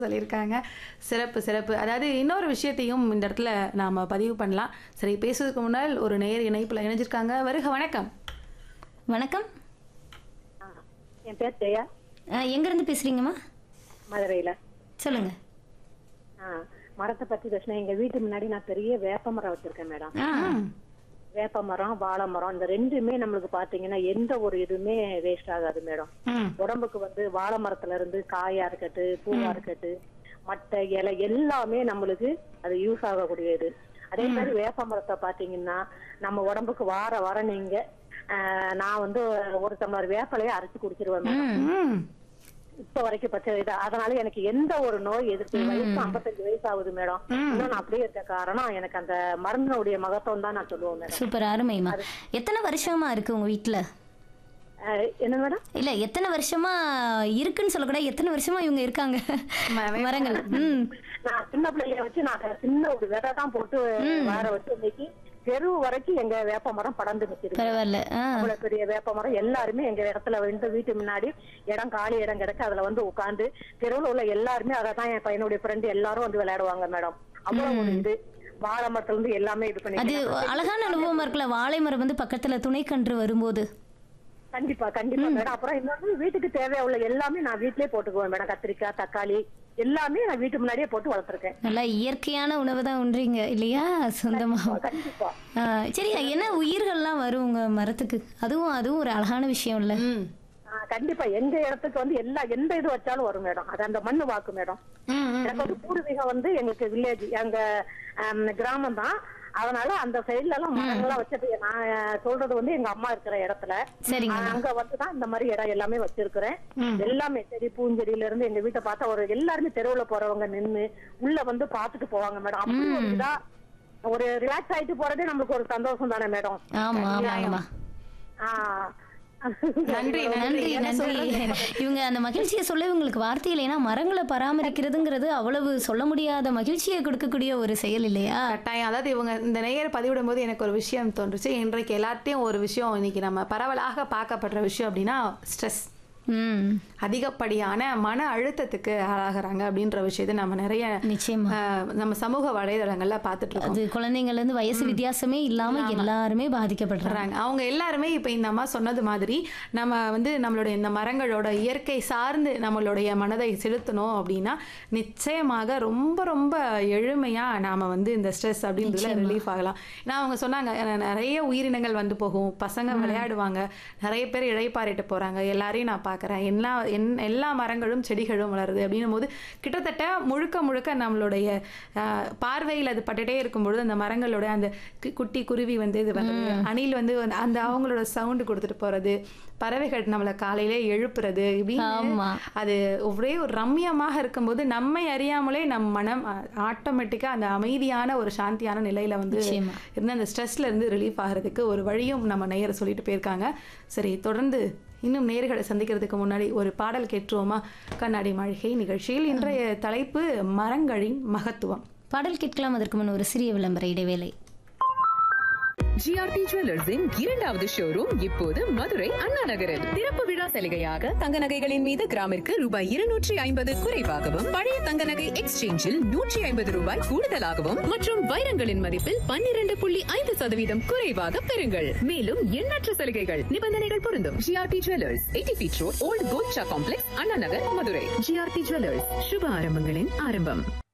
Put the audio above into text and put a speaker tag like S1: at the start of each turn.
S1: சொல்லியிருக்காங்க சிறப்பு சிறப்பு அதாவது இன்னொரு விஷயத்தையும் இந்த இடத்துல நாம பதிவு பண்ணலாம் சரி பேசுறதுக்கு முன்னால் ஒரு நேர் இணைப்புல இணைஞ்சிருக்காங்க வருக வணக்கம்
S2: வணக்கம்
S3: ஆ, என் பேர் ஜெயா
S2: அஹ், எங்கிருந்து பேசுறீங்கம்மா
S3: மதுரையில
S2: சொல்லுங்க
S3: ஆ, மரத்தை பத்தி பேசினேன் எங்க வீட்டு முன்னாடி நான் பெரிய வேப்ப மரம் வச்சிருக்கேன் மேடம்
S2: ஆ
S3: வேப்ப மரம் வாழை மரம் இந்த ரெண்டுமே நம்மளுக்கு பாத்தீங்கன்னா எந்த ஒரு இதுவுமே வேஸ்ட் ஆகாது மேடம்
S1: ம்
S3: உடம்புக்கு வந்து வாழை மரத்துல இருந்து காயா இருக்கட்டு பூவா இருக்கட்டு மட்டை இலை எல்லாமே நம்மளுக்கு அது யூஸ் ஆகக்கூடியது அதே மாதிரி வேப்ப மரத்தை பாத்தீங்கன்னா நம்ம உடம்புக்கு வார வாரம் நீங்க ஆ, நான் வந்து ஒரு டம்ளர் வேப்பலையை அரைச்சு குடிச்சிருவேன் மேடம்
S1: ம்
S3: இப்ப வரைக்கும் பச்சை இது அதனால எனக்கு எந்த ஒரு நோய் எதிர்ப்பு வயசு ஐம்பத்தஞ்சு வயசு ஆகுது மேடம் இன்னும் நான் அப்படியே இருக்க காரணம் எனக்கு அந்த மருந்தினுடைய மகத்துவம் தான் நான் சொல்லுவேன் மேடம்
S2: சூப்பர் அருமைம்மா எத்தனை வருஷமா இருக்கு உங்க வீட்ல
S3: அஹ், என்ன மேடம்
S2: இல்ல எத்தனை வருஷமா இருக்குன்னு சொல்லக்கூடாது எத்தனை வருஷமா இவங்க இருக்காங்க
S1: ம-
S2: மரங்கள் ம்
S3: நான் சின்ன பிள்ளைய வச்சு நான் சின்ன ஒரு விதை தான் போட்டு வேற வச்சு இன்னைக்கு தெரு வரைக்கும் எங்க வேப்ப மரம் படர்ந்து நிற்கிறது
S2: பரவாயில்ல ஆ
S3: அவ்வளவு பெரிய வேப்ப மரம் எல்லாருமே எங்க இடத்துல வந்து வீட்டு முன்னாடி இடம் காலி இடம் கிடக்கு அதுல வந்து உட்கார்ந்து தெருவுல உள்ள எல்லாருமே அதை தான் என் பையனுடைய ஃப்ரெண்டு எல்லாரும் வந்து விளையாடுவாங்க மேடம் அவ்வளவு ஒரு இது வாழை மரத்துல இருந்து எல்லாமே இது
S2: அது
S3: பண்ணி
S2: அழகான அனுபவமா இருக்குல்ல வாழை மரம் வந்து பக்கத்துல துணைக்கன்று வரும்போது
S3: கண்டிப்பா கண்டிப்பா மேடம் அப்புறம் இன்னொன்று வீட்டுக்கு தேவையா உள்ள எல்லாமே நான் வீட்லயே போட்டுக்குவேன் மேடம் கத்திரிக்காய் தக்காளி எல்லாமே நான் வீட்டு முன்னாடியே போட்டு வளர்த்துருக்கேன்
S2: நல்லா இயற்கையான உணவு தான் உண்றீங்க இல்லையா சொந்தமா
S3: கண்டிப்பா
S2: ஆ, சரி என்ன உயிர்கள்லாம் வரும் உங்க மரத்துக்கு அதுவும் அதுவும் ஒரு அழகான விஷயம் இல்ல
S1: ம்
S3: ஆ, கண்டிப்பா எங்க இடத்துக்கு வந்து எல்லா எந்த இது வச்சாலும் வரும் மேடம் அது அந்த மண்ணு வாக்கு மேடம்
S1: ம் ம்.
S3: எனக்கு வந்து பூர்வீகம் வந்து எங்களுக்கு வில்லேஜ் எங்க கிராமம் தான் அதனால அந்த சைடுல எல்லாம் மரங்கள்லாம் வச்சது நான் சொல்றது வந்து எங்க அம்மா இருக்கிற இடத்துல
S2: சரிங்க
S3: ஆ, அங்க வந்துதான் இந்த மாதிரி இடம் எல்லாமே வச்சிருக்கிறேன் எல்லாமே செடி பூஞ்செடியில இருந்து எங்க வீட்டை பார்த்தா ஒரு எல்லாருமே தெருவுல போறவங்க நின்னு உள்ள வந்து பாத்துட்டு போவாங்க மேடம் அப்படி ஒரு இதா ஒரு ரிலாக்ஸ் ஆயிட்டு போறதே நம்மளுக்கு ஒரு சந்தோஷம் தானே மேடம்
S2: ஆமா ஆமாங்கம்மா
S3: ஆஹ்
S1: நன்றி
S2: நன்றி
S1: என்ன
S2: நன்றி
S1: சொல்றது?
S2: இவங்க அந்த மகிழ்ச்சியை சொல்ல இவங்களுக்கு வார்த்தை இல்லைன்னா மரங்களை பராமரிக்கிறதுங்கிறது அவ்வளவு சொல்ல முடியாத மகிழ்ச்சியை கொடுக்கக்கூடிய ஒரு செயல் இல்லையா
S1: கட்டாயம் அதாவது இவங்க இந்த நேயர் பதிவிடும் போது எனக்கு ஒரு விஷயம் தோன்றுச்சு இன்றைக்கு எல்லாத்தையும் ஒரு விஷயம் இன்னைக்கு நம்ம பரவலாக பார்க்கப்படுற விஷயம் அப்படின்னா ஸ்ட்ரெஸ்
S2: ம்
S1: அதிகப்படியான மன அழுத்தத்துக்கு ஆளாகிறாங்க அப்படின்ற விஷயத்தை நம்ம நிறைய
S2: நிச்சயமா
S1: ஆஹ், நம்ம சமூக வலைதளங்கள்ல பார்த்துட்டு இருக்கோம்
S2: அது குழந்தைங்கள்ல இருந்து வயசு வித்தியாசமே இல்லாம எல்லாருமே பாதிக்கப்படுறாங்க
S1: பண்றாங்க அவங்க எல்லாருமே இப்போ இந்த அம்மா சொன்னது மாதிரி நம்ம வந்து நம்மளுடைய இந்த மரங்களோட இயற்கை சார்ந்து நம்மளுடைய மனதை செலுத்தணும் அப்படின்னா நிச்சயமாக ரொம்ப ரொம்ப எளிமையா நாம வந்து இந்த ஸ்ட்ரெஸ் அப்படின்றதுல ரிலீஃப் ஆகலாம் ஏன்னா அவங்க சொன்னாங்க "அஹ், நிறைய உயிரினங்கள் வந்து போகும் பசங்க விளையாடுவாங்க நிறைய பேர் இழைப்பாரிட்டு போறாங்க எல்லாரையும் நான் பார்க்கறேன் எல்லா என் எல்லா மரங்களும் செடிகளும் வளருது அப்படின்னும் போது கிட்டத்தட்ட முழுக்க முழுக்க நம்மளுடைய ஆஹ், பார்வையில் அது பட்டுட்டே இருக்கும்பொழுது அந்த மரங்களோட அந்த கு- குட்டி குருவி வந்து இது வருது அணில் வந்து அந்த- அந்த அவங்களோட சவுண்டு கொடுத்துட்டு போறது பறவைகள் நம்மளை காலையிலே எழுப்புறது இப்படின்னு
S2: ஆமா.
S1: அது ஒரே ஒரு ரம்மியமாக இருக்கும்போது நம்மை அறியாமலே நம் மனம் ஆட்டோமேட்டிக்காக அந்த அமைதியான ஒரு சாந்தியான நிலையில வந்து
S2: நிச்சயமா.
S1: இருந்து அந்த ஸ்ட்ரெஸ்ல இருந்து ரிலீஃப் ஆகிறதுக்கு ஒரு வழியும் நம்ம நேயர் சொல்லிட்டு போயிருக்காங்க சரி தொடர்ந்து இன்னும் நேர்களை சந்திக்கிறதுக்கு முன்னாடி ஒரு பாடல் கேட்டுருவோமா கண்ணாடி மாளிகை நிகழ்ச்சியில் இன்றைய தலைப்பு மரங்களின் மகத்துவம்
S2: பாடல் கேட்கலாம் அதற்கு முன் ஒரு சிறிய விளம்பர இடைவேளை
S4: ஜிஆர்டி ஜுவல்லர்ஸின் இரண்டாவது ஷோரூம் இப்போது மதுரை அண்ணா நகரில் திறப்பு விழா சலுகையாக தங்க நகைகளின் மீது கிராமிற்கு ரூபாய் இருநூற்றி ஐம்பது குறைவாகவும் பழைய தங்க நகை எக்ஸ்சேஞ்சில் நூற்றி ஐம்பது ரூபாய் கூடுதலாகவும் மற்றும் வைரங்களின் மதிப்பில் பன்னிரண்டு புள்ளி ஐந்து சதவீதம் குறைவாக பெறுங்கள் மேலும் எண்ணற்ற சலுகைகள் நிபந்தனைகள் பொருந்தும் GRT jewellers eighty feet road old Golcha complex Anna Nagar Madurai GRT jewellers சுப ஆரம்பங்களின் ஆரம்பம்